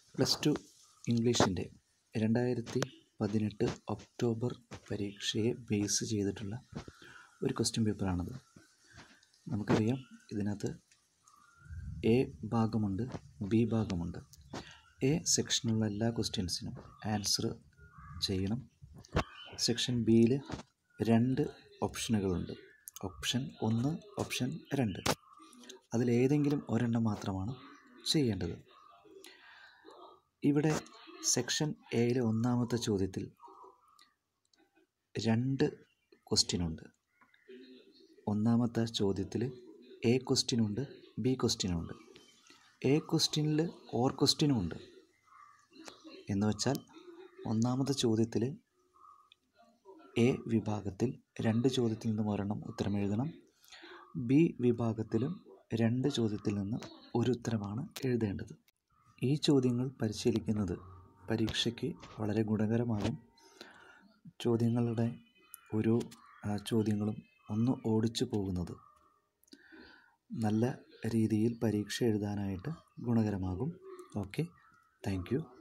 plus two ഇംഗ്ലീഷിൻ്റെ രണ്ടായിരത്തി പതിനെട്ട് October പരീക്ഷയെ ബേസ് ചെയ്തിട്ടുള്ള ഒരു ക്വസ്റ്റ്യൻ പേപ്പറാണിത് നമുക്കറിയാം ഇതിനകത്ത് എ ഭാഗമുണ്ട് ബി ഭാഗമുണ്ട് എ സെക്ഷനിലുള്ള എല്ലാ ക്വസ്റ്റ്യൻസിനും ആൻസർ ചെയ്യണം സെക്ഷൻ ബിയിൽ രണ്ട് ഓപ്ഷനുകളുണ്ട് ഓപ്ഷൻ ഒന്ന് ഓപ്ഷൻ രണ്ട് അതിലേതെങ്കിലും ഒരെണ്ണം മാത്രമാണ് ചെയ്യേണ്ടത് ഇവിടെ സെക്ഷൻ എയിലെ ഒന്നാമത്തെ ചോദ്യത്തിൽ രണ്ട് ക്വസ്റ്റ്യനുണ്ട് ഒന്നാമത്തെ ചോദ്യത്തിൽ എ ക്വസ്റ്റ്യനുണ്ട് ബി ക്വസ്റ്റ്യനുണ്ട് എ ക്വസ്റ്റ്യനിൽ ഓർ ക്വസ്റ്റ്യനുമുണ്ട് എന്ന് വെച്ചാൽ ഒന്നാമത്തെ ചോദ്യത്തിൽ എ വിഭാഗത്തിൽ രണ്ട് ചോദ്യത്തിൽ നിന്നും ഒരെണ്ണം ഉത്തരം എഴുതണം ബി വിഭാഗത്തിലും രണ്ട് ചോദ്യത്തിൽ നിന്ന് ഒരു ഉത്തരമാണ് എഴുതേണ്ടത് ഈ ചോദ്യങ്ങൾ പരിശീലിക്കുന്നത് പരീക്ഷയ്ക്ക് വളരെ ഗുണകരമാകും ചോദ്യങ്ങളുടെ ഓരോ ആ, ചോദ്യങ്ങളും ഒന്ന് ഓടിച്ചു പോകുന്നത് നല്ല രീതിയിൽ പരീക്ഷ എഴുതാനായിട്ട് ഗുണകരമാകും ഓക്കെ താങ്ക് യു